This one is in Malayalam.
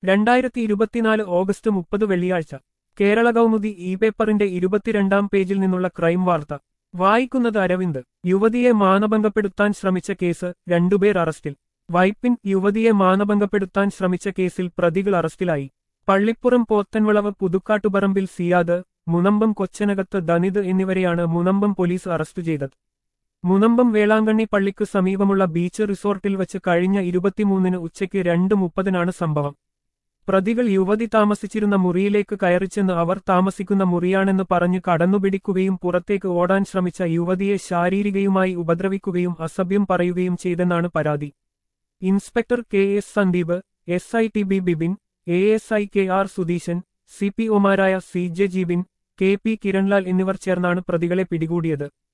രണ്ടായിരത്തി ഇരുപത്തിനാല് ഓഗസ്റ്റ് മുപ്പത് വെള്ളിയാഴ്ച കേരള കൗമുദി ഇ പേപ്പറിന്റെ ഇരുപത്തിരണ്ടാം പേജിൽ നിന്നുള്ള ക്രൈം വാർത്ത വായിക്കുന്നത് അരവിന്ദ് യുവതിയെ മാനഭംഗപ്പെടുത്താൻ ശ്രമിച്ച കേസ് രണ്ടുപേർ അറസ്റ്റിൽ വൈപ്പിൻ യുവതിയെ മാനഭംഗപ്പെടുത്താൻ ശ്രമിച്ച കേസിൽ പ്രതികൾ അറസ്റ്റിലായി പള്ളിപ്പുറം പോത്തൻവിളവ് പുതുക്കാട്ടുപറമ്പിൽ സിയാദ് മുനമ്പം കൊച്ചനകത്ത് ദനിത് എന്നിവരെയാണ് മുനമ്പം പോലീസ് അറസ്റ്റ് ചെയ്തത് മുനമ്പം വേളാങ്കണ്ണി പള്ളിക്കു സമീപമുള്ള ബീച്ച് റിസോർട്ടിൽ വച്ച് കഴിഞ്ഞ ഇരുപത്തിമൂന്നിന് ഉച്ചയ്ക്ക് രണ്ട് മുപ്പതിനാണ് സംഭവം പ്രതികൾ യുവതി താമസിച്ചിരുന്ന മുറിയിലേക്ക് കയറിച്ചെന്ന് അവർ താമസിക്കുന്ന മുറിയാണെന്ന് പറഞ്ഞ് കടന്നുപിടിക്കുകയും പുറത്തേക്ക് ഓടാൻ ശ്രമിച്ച യുവതിയെ ശാരീരികയുമായി ഉപദ്രവിക്കുകയും അസഭ്യം പറയുകയും ചെയ്തെന്നാണ് പരാതി inspector K S Sandeep S I T B Bibin A S I K R Sudheeshan C P ഒമാരായ C J Jeebin K P Kiranlal എന്നിവർ ചേർന്നാണ് പ്രതികളെ പിടികൂടിയത്